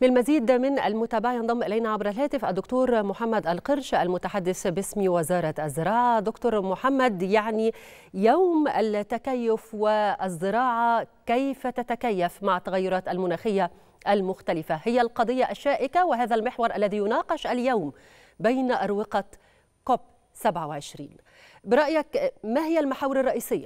للمزيد من المتابعة ينضم إلينا عبر الهاتف الدكتور محمد القرش المتحدث باسم وزارة الزراعة دكتور محمد يعني يوم التكيف والزراعة كيف تتكيف مع التغيرات المناخية المختلفة هي القضية الشائكة وهذا المحور الذي يناقش اليوم بين أروقة كوب 27 برأيك ما هي المحاور الرئيسية؟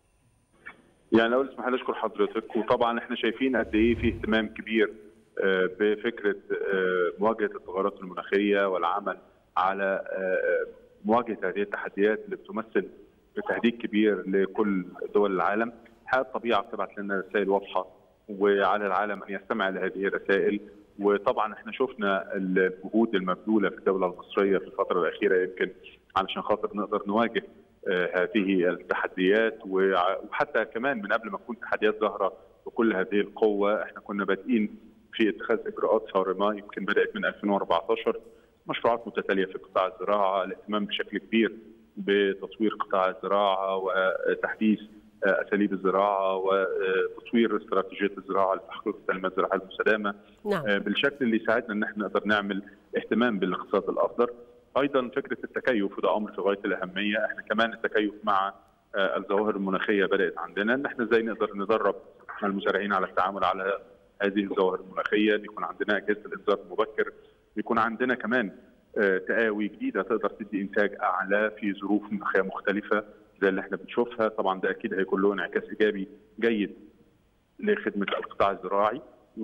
يعني اول اسمح لي اشكر حضرتك وطبعا احنا شايفين قد ايه في اهتمام كبير بفكره مواجهه التغيرات المناخيه والعمل على مواجهه هذه التحديات اللي بتمثل تهديد كبير لكل دول العالم. حياه الطبيعه بتبعت لنا رسائل واضحه وعلى العالم ان يستمع لهذه الرسائل وطبعا احنا شفنا الجهود المبذوله في الدوله المصريه في الفتره الاخيره يمكن علشان خاطر نقدر نواجه هذه التحديات وحتى كمان من قبل ما تكون تحديات ظاهره بكل هذه القوه احنا كنا بادئين في اتخاذ اجراءات صارمه يمكن بدات من 2014 مشروعات متتاليه في قطاع الزراعه الاهتمام بشكل كبير بتطوير قطاع الزراعه وتحديث اساليب الزراعه وتطوير استراتيجيه الزراعه لتحقيق التنميه الزراعيه المستدامه نعم. بالشكل اللي يساعدنا ان احنا نقدر نعمل اهتمام بالاقتصاد الاخضر ايضا فكره التكيف وده امر في غايه الاهميه احنا كمان التكيف مع الظواهر المناخيه بدات عندنا ان احنا ازاي نقدر ندرب المزارعين على التعامل على هذه الظواهر المناخيه ان يكون عندنا اجهزه الانذار المبكر يكون عندنا كمان تقاوي جديده تقدر تدي انتاج اعلى في ظروف مناخيه مختلفه زي اللي احنا بنشوفها طبعا ده اكيد هيكون له انعكاس ايجابي جيد لخدمه القطاع الزراعي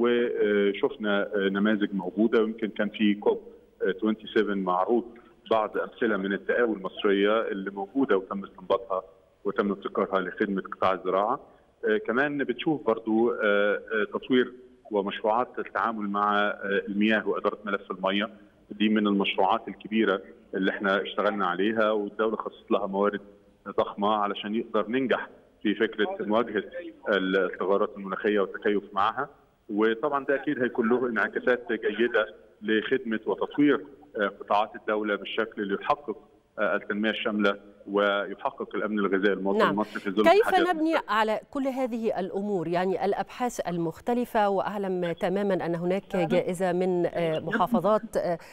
وشفنا نماذج موجوده ويمكن كان في كوب 27 معروض بعض امثله من التقاوي المصريه اللي موجوده وتم استنباطها وتم ابتكارها لخدمه قطاع الزراعه. كمان بتشوف برضو تطوير ومشروعات التعامل مع المياه واداره ملف الميه دي من المشروعات الكبيره اللي احنا اشتغلنا عليها والدوله خصصت لها موارد ضخمه علشان يقدر ننجح في فكره مواجهه التغيرات المناخيه والتكيف معها وطبعا ده اكيد هيكون له انعكاسات جيده لخدمه وتطوير قطاعات الدوله بالشكل اللي يحقق التنميه الشامله ويحقق الامن الغذائي المواطن نعم. المصري في ظل كيف نبني على كل هذه الامور يعني الابحاث المختلفه واعلم تماما ان هناك جائزه من محافظات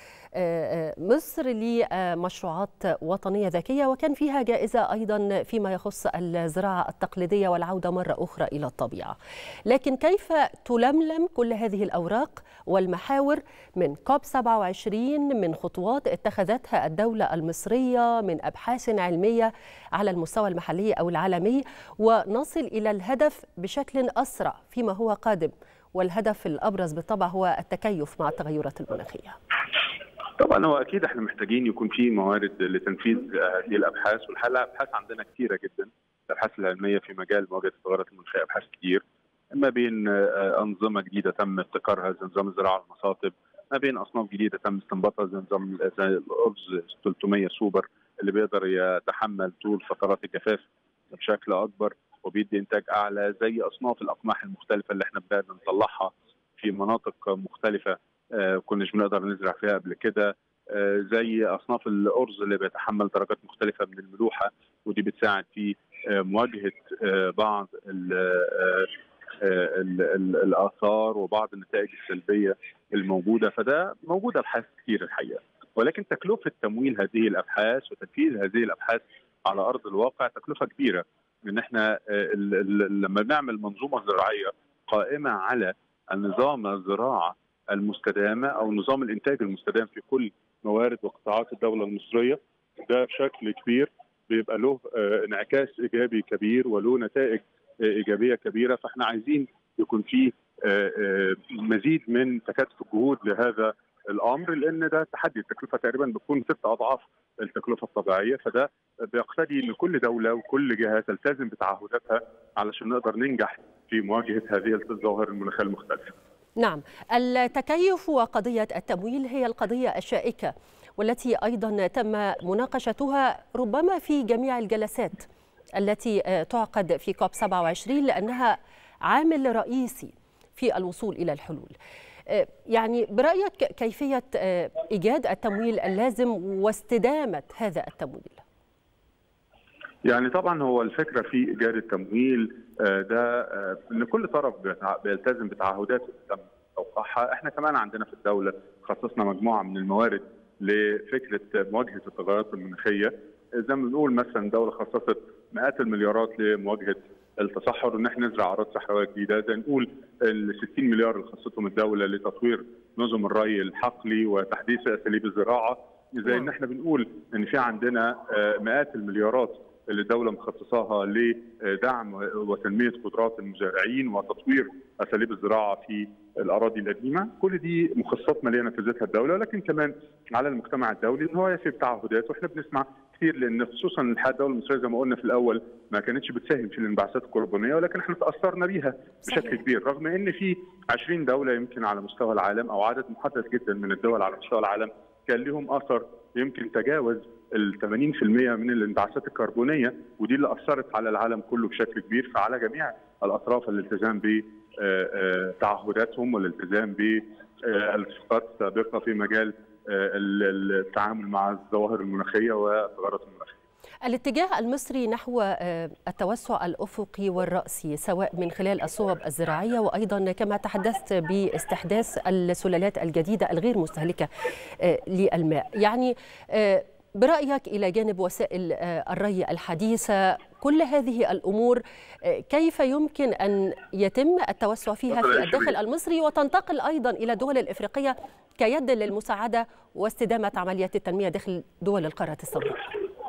مصر لمشروعات وطنيه ذكيه وكان فيها جائزه ايضا فيما يخص الزراعه التقليديه والعوده مره اخرى الى الطبيعه. لكن كيف تلملم كل هذه الاوراق والمحاور من كوب 27 من خطوات اتخذتها الدوله المصريه من ابحاث علميه على المستوى المحلي او العالمي ونصل الى الهدف بشكل اسرع فيما هو قادم والهدف الابرز بالطبع هو التكيف مع التغيرات المناخيه. طبعا هو اكيد احنا محتاجين يكون في موارد لتنفيذ هذه الابحاث والحقيقه الابحاث عندنا كثيره جدا الابحاث العلميه في مجال مواجهه التغيرات المناخيه ابحاث كتير ما بين انظمه جديده تم ابتكارها زي نظام الزراعه المصاطب ما بين اصناف جديده تم استنباطها زي نظام زي الارز 300 سوبر اللي بيقدر يتحمل طول فترات الجفاف بشكل اكبر وبيدي انتاج اعلى زي اصناف الاقماح المختلفه اللي احنا بدانا نطلعها في مناطق مختلفه آه كناش بنقدر نزرع فيها قبل كده آه زي اصناف الارز اللي بيتحمل درجات مختلفه من الملوحه ودي بتساعد في آه مواجهه بعض ال ال ال الاثار وبعض النتائج السلبيه الموجوده فده موجوده ابحاث كثير الحقيقه ولكن تكلفه تمويل هذه الابحاث وتنفيذ هذه الابحاث على ارض الواقع تكلفه كبيره ان احنا لما بنعمل منظومه زراعيه قائمه على النظام الزراعه المستدامه او نظام الانتاج المستدام في كل موارد وقطاعات الدوله المصريه ده بشكل كبير بيبقى له انعكاس ايجابي كبير وله نتائج ايجابيه كبيره فاحنا عايزين يكون في مزيد من تكاتف الجهود لهذا الامر لان ده تحدي التكلفه تقريبا بتكون ست اضعاف التكلفه الطبيعيه فده بيقتضي ان كل دوله وكل جهه تلتزم بتعهداتها علشان نقدر ننجح في مواجهه هذه الظواهر المناخيه المختلفه. نعم التكيف وقضية التمويل هي القضية الشائكة والتي أيضا تم مناقشتها ربما في جميع الجلسات التي تعقد في كوب 27 لأنها عامل رئيسي في الوصول إلى الحلول يعني برأيك كيفية إيجاد التمويل اللازم واستدامة هذا التمويل؟ يعني طبعا هو الفكره في ايجاد التمويل ده ان كل طرف بيلتزم بتعهداته توقعها احنا كمان عندنا في الدوله خصصنا مجموعه من الموارد لفكره مواجهه التغيرات المناخيه زي ما بنقول مثلا الدوله خصصت مئات المليارات لمواجهه التصحر وان احنا نزرع اراضي صحراويه جديده زي نقول ال 60 مليار اللي خصتهم الدوله لتطوير نظم الري الحقلي وتحديث اساليب الزراعه زي ان احنا بنقول ان في عندنا مئات المليارات اللي الدوله مخصصاها لدعم وتنميه قدرات المزارعين وتطوير اساليب الزراعه في الاراضي القديمه، كل دي مخصصات ماليه نفذتها الدوله ولكن كمان على المجتمع الدولي ان هو يسير تعهدات واحنا بنسمع كتير لان خصوصا الحياه الدوله المصريه زي ما قلنا في الاول ما كانتش بتساهم في الانبعاثات الكربونيه ولكن احنا تاثرنا بيها بشكل صحيح. كبير رغم ان في 20 دوله يمكن على مستوى العالم او عدد محدد جدا من الدول على مستوى العالم كان لهم اثر يمكن تجاوز ال 80% من الانبعاثات الكربونيه ودي اللي اثرت على العالم كله بشكل كبير فعلى جميع الاطراف الالتزام بتعهداتهم والالتزام بالاتفاقات السابقه في مجال التعامل مع الظواهر المناخيه والتغيرات المناخيه. الاتجاه المصري نحو التوسع الافقي والراسي سواء من خلال الصوب الزراعيه وايضا كما تحدثت باستحداث السلالات الجديده الغير مستهلكه للماء، يعني برايك الى جانب وسائل الري الحديثه كل هذه الامور كيف يمكن ان يتم التوسع فيها في الداخل المصري وتنتقل ايضا الى الدول الافريقيه كيد للمساعده واستدامه عمليات التنميه داخل دول القاره السمراء؟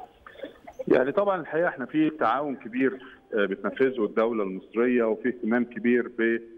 يعني طبعا الحقيقه احنا في تعاون كبير بتنفذه الدوله المصريه وفي اهتمام كبير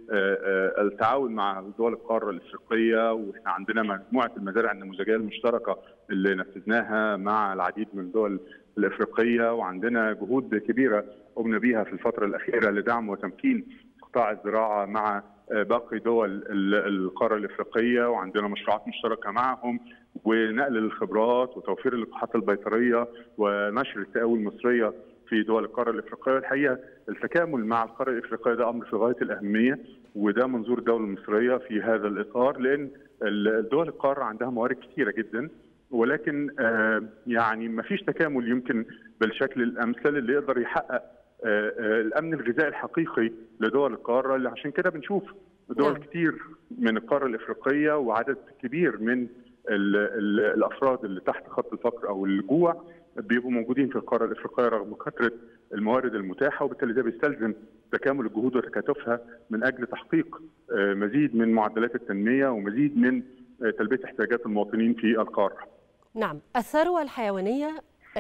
بالتعاون مع دول القاره الافريقيه واحنا عندنا مجموعه المزارع النموذجيه المشتركه اللي نفذناها مع العديد من الدول الافريقيه وعندنا جهود كبيره قمنا بيها في الفتره الاخيره لدعم وتمكين قطاع الزراعه مع باقي دول القاره الافريقيه وعندنا مشروعات مشتركه معهم ونقل الخبرات وتوفير اللقاحات البيطريه ونشر التقاوي المصريه في دول القاره الافريقيه الحقيقه التكامل مع القاره الافريقيه ده امر في غايه الاهميه وده منظور الدوله المصريه في هذا الاطار لان دول القاره عندها موارد كثيره جدا ولكن يعني ما فيش تكامل يمكن بالشكل الامثل اللي يقدر يحقق الامن الغذائي الحقيقي لدول القاره اللي عشان كده بنشوف دول نعم. كتير من القاره الافريقيه وعدد كبير من ال ال الافراد اللي تحت خط الفقر او الجوع بيبقوا موجودين في القاره الافريقيه رغم كثره الموارد المتاحه وبالتالي ده بيستلزم تكامل الجهود وتكاتفها من اجل تحقيق مزيد من معدلات التنميه ومزيد من تلبيه احتياجات المواطنين في القاره. نعم، الثروه الحيوانيه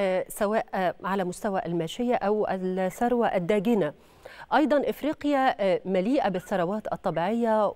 سواء على مستوى الماشيه او الثروه الداجنه. ايضا افريقيا مليئه بالثروات الطبيعيه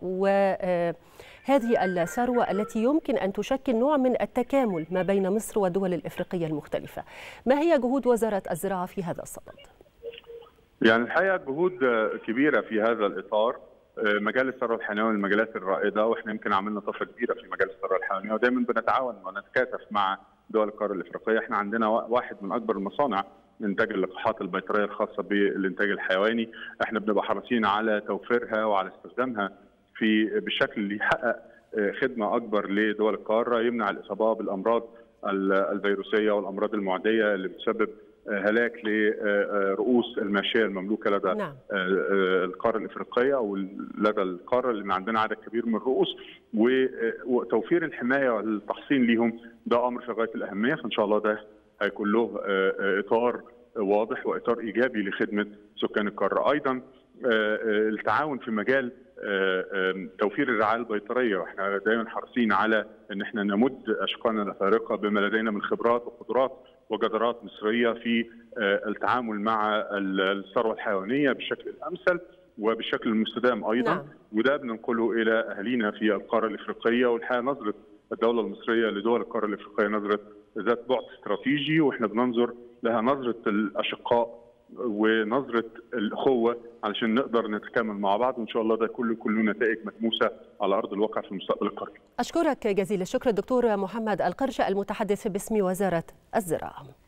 وهذه الثروه التي يمكن ان تشكل نوع من التكامل ما بين مصر والدول الافريقيه المختلفه. ما هي جهود وزاره الزراعه في هذا الصدد؟ يعني الحقيقه جهود كبيره في هذا الاطار مجال الثروه الحيوانيه من المجالات الرائده واحنا يمكن عملنا طفره كبيره في مجال الثروه الحيوانيه ودايما بنتعاون ونتكاتف مع دول القاره الافريقيه احنا عندنا واحد من اكبر المصانع انتاج اللقاحات البيطريه الخاصه بالانتاج الحيواني احنا بنبقى حريصين على توفيرها وعلى استخدامها في بالشكل اللي يحقق خدمه اكبر لدول القاره يمنع الاصابه بالامراض الفيروسيه والامراض المعديه اللي بتسبب هلاك لرؤوس الماشيه المملوكه لدى نعم. القاره الافريقيه او لدى القاره اللي عندنا عدد كبير من الرؤوس وتوفير الحمايه والتحصين ليهم ده امر في غايه الاهميه فان شاء الله ده هيكون له اطار واضح واطار ايجابي لخدمه سكان القاره ايضا التعاون في مجال توفير الرعايه البيطريه واحنا دايما حريصين على ان احنا نمد اشقانا الافارقه بما لدينا من خبرات وقدرات وجدارات مصريه في التعامل مع الثروه الحيوانيه بالشكل الامثل وبالشكل المستدام ايضا نعم. وده بننقله الى اهالينا في القاره الافريقيه والحقيقه نظره الدوله المصريه لدول القاره الافريقيه نظره ذات بعد استراتيجي واحنا بننظر لها نظره الاشقاء ونظره الاخوه علشان نقدر نتكامل مع بعض وان شاء الله ده كله كله نتائج ملموسه على ارض الواقع في المستقبل القريب. اشكرك جزيل الشكر الدكتور محمد القرش المتحدث باسم وزاره الزراعه.